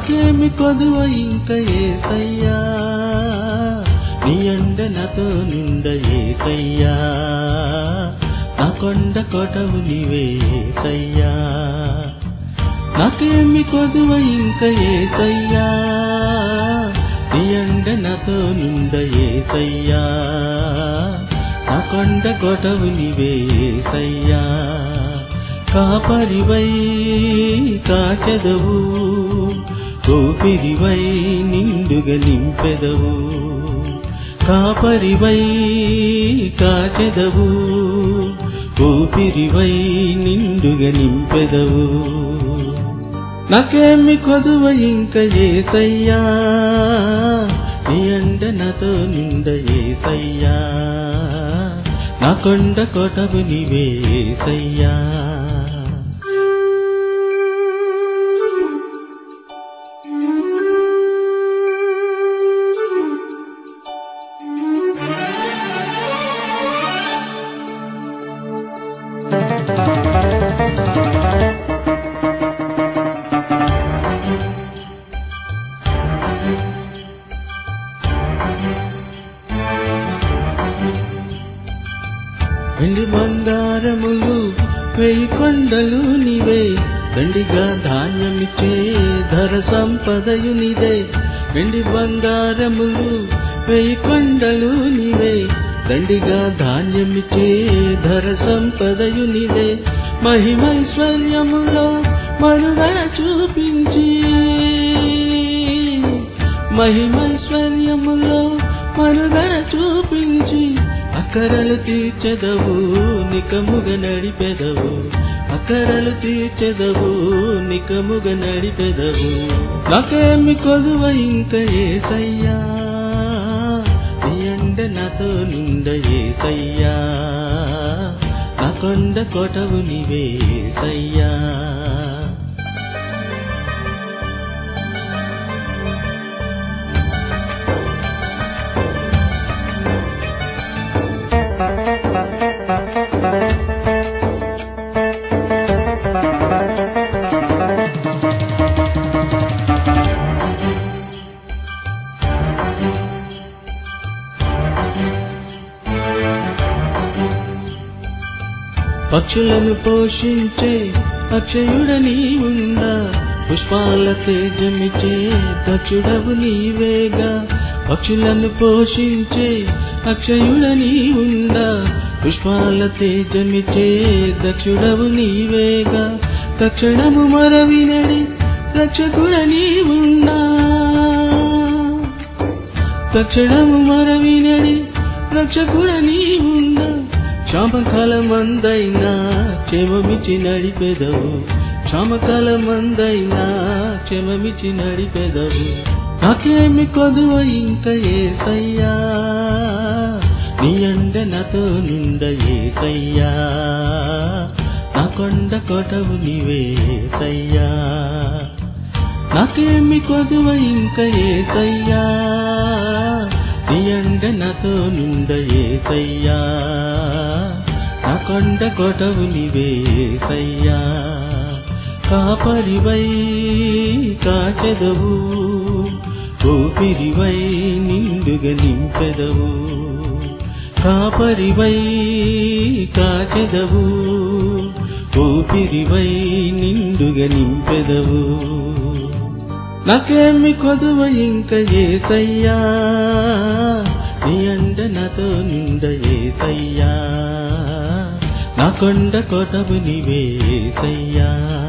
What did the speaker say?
నాకేమి కొదువ ఇంక ఏసయ్యా నీ అండ నాతో నిండ ఏసయ్యా నా కొండ కొటవు నీవే ఏసయ్యా నాకేమి కొదువ ఇంక ఏసయ్యా నీ అండ నాతో నిండ ఏసయ్యా నా కొండ కొటవు నీవే ఏసయ్యా కాపరివై కాచెదవు ఊపిరివై నిండుగా నింపెదవు కాపరివై కాచెదవు ఊపిరివై నిండుగా నింపెదవు నాకేమి కొదువ ఇంక ఏసయ్యా నీ అండ నాతో నిండ ఏసయ్యా నా కొండ కొటవు నీవే ఏసయ్యా వెండి బంగారములు వెయ్యి కొండలు నీవే దండిగా ధాన్యమిచ్చే ధర సంపదయు నీదే వెండి బంగారములు వెయ్యి కొండలు నీవే దండిగా ధాన్యమిచ్చే ధర సంపదయు నీదే మహిమైశ్వర్యములో మనుగడ చూపించి మహిమైశ్వర్యములో మనుగడ చూపించి అక్కరలు తీర్చెదవు నికముగ నడిపెదవు అక్కరలు తీర్చెదవు నికముగ నడిపెదవు నాకేమి కొదువ ఇంక ఏసయ్యా నీ అండ నాతో నిండ ఏసయ్యా నా కొండ కొటవు నీవే ఏసయ్యా పక్షులను పోషించే అక్షయుడ నీవుందా పుష్పాల తేజమిచే దక్షుడవు నీవేగా పక్షులను పోషించే అక్షయుడ నీవుందా పుష్పాల తేజమిచే దక్షుడవు నీవేగా తక్షణము మరవినడి రక్షకుడ నీవున్నా తక్షణము మరవినడి రక్షకుడ నీవున్నా క్షామకాలమందైనా క్షేమమిచి నడిపెదవు క్షామకాలమందైనా క్షేమమిచి నడిపెదవు నాకేమి కొదువ ఇంక ఏసయ్యా నీ అండ నాతో నిండ ఏసయ్యా నా కొండ కొటవు నీవే ఏసయ్యా నాకేమి కొదువ ఇంక ఏసయ్యా నీ అండ నాతో నిండ ఏసయ్యా నా కొండ కొటవు నీవే ఏసయ్యా కాపరివై కాచెదవు ఊపిరివై నిండుగా నింపెదవు కాపరివై కాచెదవు ఊపిరివై నిండుగా నింపెదవు నాకేమి కొదువ ఇంక ఏసయ్యా నీ అండ నాతో నిండ ఏసయ్యా నా కొండ కొటవు నీవే ఏసయ్యా